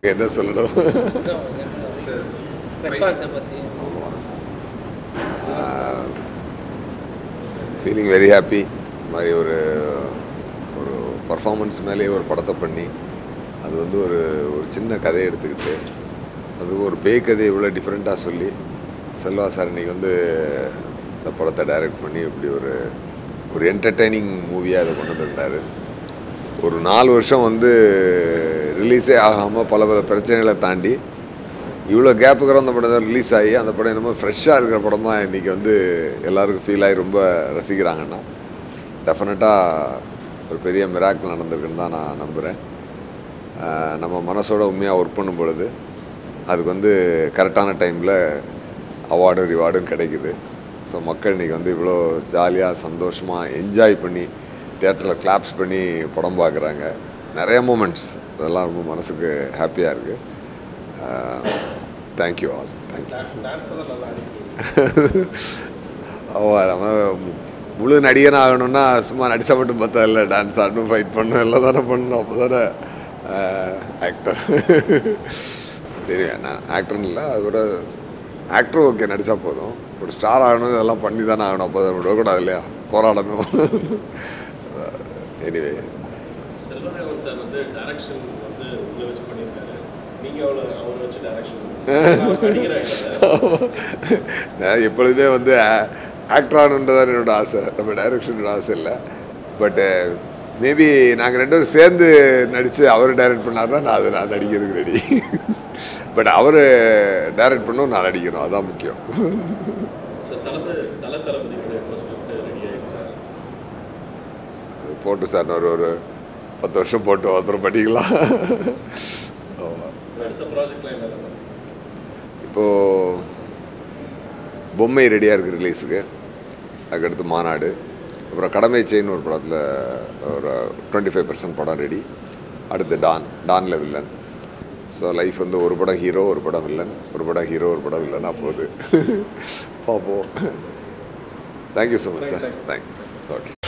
என்ன சொல்லணும் ரெஸ்பான்ஸை பற்றி ஃபீலிங் வெரி ஹாப்பி இந்த மாதிரி ஒரு ஒரு பர்ஃபார்மன்ஸ் மேலேயே ஒரு படத்தை பண்ணி அது வந்து ஒரு ஒரு சின்ன கதையை எடுத்துக்கிட்டு அது ஒரு பேய் கதையை இவ்வளோ டிஃப்ரெண்ட்டாக சொல்லி செல்வா சார் இன்னைக்கு வந்து இந்த படத்தை டைரக்ட் பண்ணி இப்படி ஒரு ஒரு என்டர்டெய்னிங் மூவியாக அதை கொண்டு வந்திருந்தார் ஒரு நாலு வருஷம் வந்து ரிலீஸே ஆகாமல் பல பல பிரச்சனைகளை தாண்டி இவ்வளோ கேப்புக்கு அந்த படம் தான் ரிலீஸ் ஆகி அந்த படம் என்னமோ ஃப்ரெஷ்ஷாக இருக்கிற படமாக இன்றைக்கி வந்து எல்லாருக்கும் ஃபீல் ஆகி ரொம்ப ரசிக்கிறாங்கன்னா டெஃபினட்டாக ஒரு பெரிய மிராக்கிள் நடந்திருக்குன்னு தான் நான் நம்புகிறேன் ஆஹ் நம்ம மனசோட உண்மையாக ஒர்க் பண்ணும் பொழுது அதுக்கு வந்து கரெக்டான டைமில் அவார்டும் ரிவார்டும் கிடைக்குது ஸோ மக்கள் இன்றைக்கி வந்து இவ்வளோ ஜாலியாக சந்தோஷமாக என்ஜாய் பண்ணி தியேட்டரில் கிளாப்ஸ் பண்ணி படம் பார்க்குறாங்க நிறைய மூமெண்ட்ஸ் அதெல்லாம் ரொம்ப மனசுக்கு ஹாப்பியாக இருக்குது தேங்க்யூ ஆல் தேங்க்யூ ஓ நம்ம மு- முழு நடிகன் ஆகணும்னா சும்மா நடிச்சா மட்டும் பார்த்தா இல்லை டான்ஸ் ஆடணும் ஃபைட் பண்ணணும் எல்லாம் தானே பண்ணணும் அப்போ தானே ஆக்டர் தெரியும் நான் ஆக்டர்னு இல்லை அது கூட ஆக்டர் ஓகே நடித்தா போதும் ஒரு ஸ்டார் ஆகணும் இதெல்லாம் பண்ணி தானே ஆகணும் அப்போ அதை விடக்கூடாது இல்லையா போராடணும் எனிவே செல்வராகவன் சார் வந்து டைரக்ஷன் வந்து உங்களை வச்சு பண்ணியிருக்காரு நீங்க அவளை அவரை வச்சு டைரக்ஷன் நான் எப்பொழுதுமே வந்து ஆக்டர் ஆகணுன்றதான் என்னோட ஆசை நம்ம டைரக்ஷனோட ஆசை இல்லை பட்டு மேபி நாங்கள் ரெண்டு பேரும் சேர்ந்து நடித்து அவர் டைரக்ட் பண்ணாருன்னா நான் அதை நான் நடிக்கிறதுக்கு ரெடி பட் அவர் டைரக்ட் பண்ணணும் நான் நடிக்கணும் அதான் முக்கியம் ஸோ தளபதி தல தளபதியோட ஸ்கிரிப்ட் ரெடி ஆயிடுச்சு சார் அது போட்டு சார் ஒரு ஒரு பத்து வருஷம் போட்டு ஒருத்தர் பண்ணிக்கலாம் ஆமாம் அடுத்த ப்ராஜெக்ட்லாம் என்ன இப்போது பொம்மை ரெடியாக இருக்குது ரிலீஸுக்கு அதுக்கடுத்து மாநாடு அப்புறம் கடமை செயின் ஒரு படத்தில் ஒரு டுவெண்ட்டி ஃபைவ் பர்சன்ட் படம் ரெடி அடுத்து டான் டான்ல வில்லன் ஸோ லைஃப் வந்து ஒரு படம் ஹீரோ ஒரு படம் வில்லன் ஒரு படம் ஹீரோ ஒரு படம் வில்லனாக போகுது பார்ப்போம் thank you so much sir thank you okay